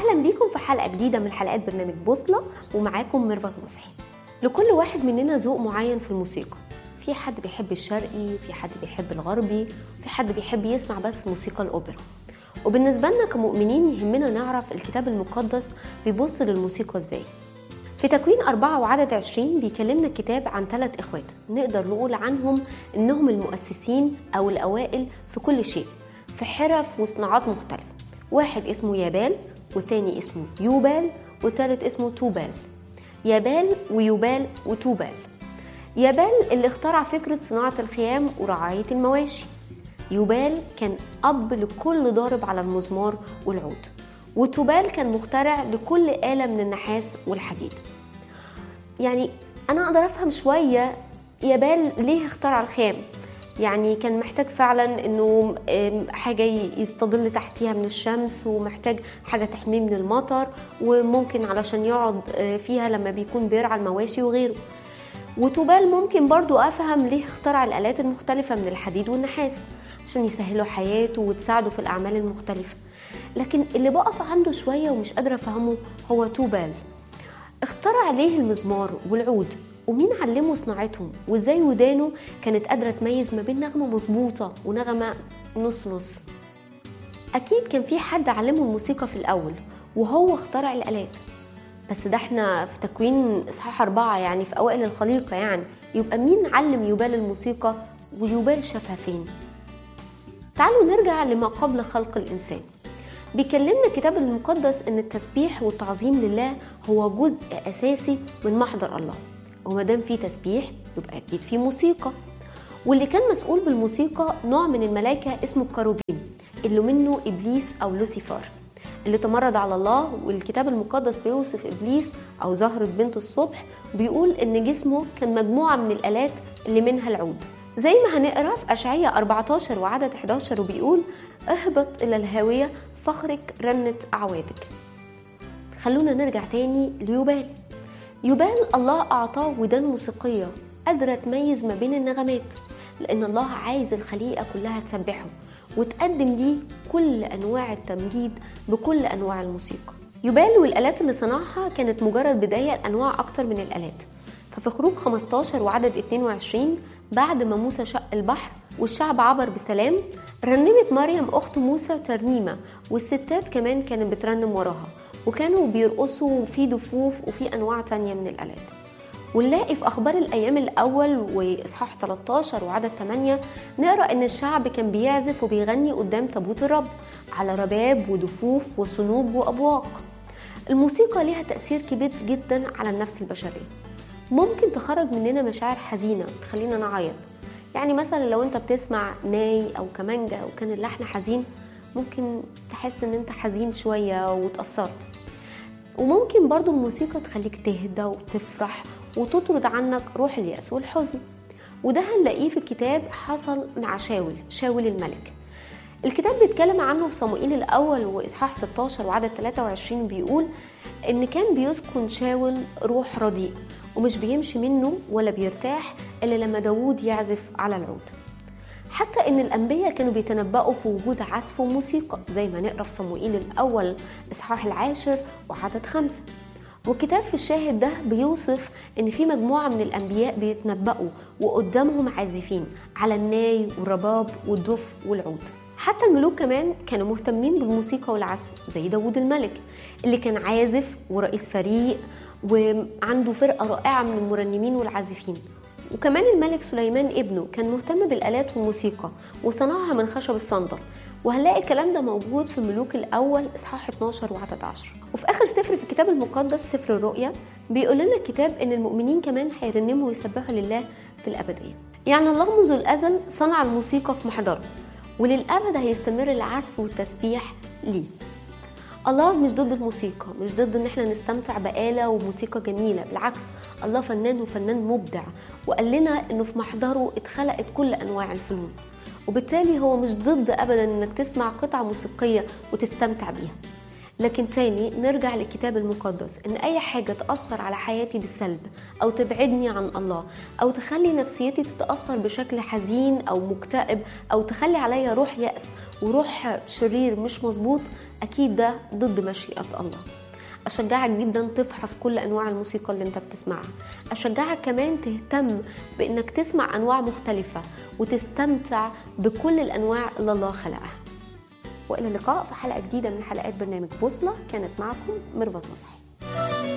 اهلا بيكم في حلقه جديده من حلقات برنامج بوصله ومعاكم ميرفت مصحي لكل واحد مننا ذوق معين في الموسيقى في حد بيحب الشرقي في حد بيحب الغربي في حد بيحب يسمع بس موسيقى الاوبرا وبالنسبه لنا كمؤمنين يهمنا نعرف الكتاب المقدس بيبص للموسيقى ازاي في تكوين أربعة وعدد عشرين بيكلمنا الكتاب عن ثلاث إخوات نقدر نقول عنهم إنهم المؤسسين أو الأوائل في كل شيء في حرف وصناعات مختلفة واحد اسمه يابال والتاني اسمه يوبال والتالت اسمه توبال يابال ويوبال وتوبال يابال اللي اخترع فكرة صناعة الخيام ورعاية المواشي يوبال كان أب لكل ضارب على المزمار والعود وتوبال كان مخترع لكل آلة من النحاس والحديد يعني أنا أقدر أفهم شوية يابال ليه اخترع الخيام يعني كان محتاج فعلا انه حاجة يستظل تحتيها من الشمس ومحتاج حاجة تحميه من المطر وممكن علشان يقعد فيها لما بيكون بيرعى المواشي وغيره وتوبال ممكن برضو افهم ليه اخترع الالات المختلفة من الحديد والنحاس عشان يسهلوا حياته وتساعده في الاعمال المختلفة لكن اللي بقف عنده شوية ومش قادرة افهمه هو توبال اخترع ليه المزمار والعود ومين علمه صناعتهم وازاي ودانه كانت قادره تميز ما بين نغمه مظبوطه ونغمه نص نص اكيد كان في حد علمه الموسيقى في الاول وهو اخترع الالات بس ده احنا في تكوين اصحاح اربعه يعني في اوائل الخليقه يعني يبقى مين علم يوبال الموسيقى ويوبال شافها فين تعالوا نرجع لما قبل خلق الانسان بيكلمنا الكتاب المقدس ان التسبيح والتعظيم لله هو جزء اساسي من محضر الله وما دام في تسبيح يبقى اكيد في موسيقى واللي كان مسؤول بالموسيقى نوع من الملائكه اسمه الكروبين اللي منه ابليس او لوسيفر اللي تمرد على الله والكتاب المقدس بيوصف ابليس او زهره بنت الصبح بيقول ان جسمه كان مجموعه من الالات اللي منها العود زي ما هنقرا في اشعياء 14 وعدد 11 وبيقول اهبط الى الهاويه فخرك رنت اعوادك خلونا نرجع تاني ليوبال يبان الله أعطاه ودان موسيقية قادرة تميز ما بين النغمات لأن الله عايز الخليقة كلها تسبحه وتقدم ليه كل أنواع التمجيد بكل أنواع الموسيقى يبال والآلات اللي صنعها كانت مجرد بداية لأنواع أكتر من الآلات ففي خروج 15 وعدد 22 بعد ما موسى شق البحر والشعب عبر بسلام رنمت مريم أخت موسى ترنيمة والستات كمان كانت بترنم وراها وكانوا بيرقصوا في دفوف وفي انواع تانية من الالات ونلاقي في اخبار الايام الاول واصحاح 13 وعدد 8 نقرا ان الشعب كان بيعزف وبيغني قدام تابوت الرب على رباب ودفوف وصنوب وابواق الموسيقى ليها تاثير كبير جدا على النفس البشريه ممكن تخرج مننا مشاعر حزينه تخلينا نعيط يعني مثلا لو انت بتسمع ناي او كمانجا وكان اللحن حزين ممكن تحس ان انت حزين شويه وتاثرت وممكن برضو الموسيقى تخليك تهدى وتفرح وتطرد عنك روح اليأس والحزن وده هنلاقيه في الكتاب حصل مع شاول شاول الملك الكتاب بيتكلم عنه في صموئيل الأول وإصحاح 16 وعدد 23 بيقول إن كان بيسكن شاول روح رديء ومش بيمشي منه ولا بيرتاح إلا لما داوود يعزف على العود حتى ان الانبياء كانوا بيتنبأوا في وجود عزف وموسيقى زي ما نقرا في صموئيل الاول اصحاح العاشر وعدد خمسة والكتاب في الشاهد ده بيوصف ان في مجموعه من الانبياء بيتنبأوا وقدامهم عازفين على الناي والرباب والدف والعود حتى الملوك كمان كانوا مهتمين بالموسيقى والعزف زي داوود الملك اللي كان عازف ورئيس فريق وعنده فرقه رائعه من المرنمين والعازفين وكمان الملك سليمان ابنه كان مهتم بالآلات والموسيقى وصنعها من خشب الصندل وهنلاقي الكلام ده موجود في ملوك الأول إصحاح 12 وعدد 10 وفي آخر سفر في الكتاب المقدس سفر الرؤيا بيقول لنا الكتاب إن المؤمنين كمان هيرنموا ويسبحوا لله في الأبدية يعني الله منذ الأزل صنع الموسيقى في محضره وللأبد هيستمر العزف والتسبيح ليه الله مش ضد الموسيقى مش ضد ان احنا نستمتع بآلة وموسيقى جميلة بالعكس الله فنان وفنان مبدع وقال لنا انه في محضره اتخلقت كل انواع الفنون وبالتالي هو مش ضد ابدا انك تسمع قطعة موسيقية وتستمتع بيها لكن تاني نرجع للكتاب المقدس ان اي حاجة تأثر على حياتي بالسلب او تبعدني عن الله او تخلي نفسيتي تتأثر بشكل حزين او مكتئب او تخلي عليا روح يأس وروح شرير مش مظبوط اكيد ده ضد مشيئه الله اشجعك جدا تفحص كل انواع الموسيقى اللي انت بتسمعها اشجعك كمان تهتم بانك تسمع انواع مختلفه وتستمتع بكل الانواع اللي الله خلقها والى اللقاء في حلقه جديده من حلقات برنامج بوصله كانت معكم ميرفت مصحي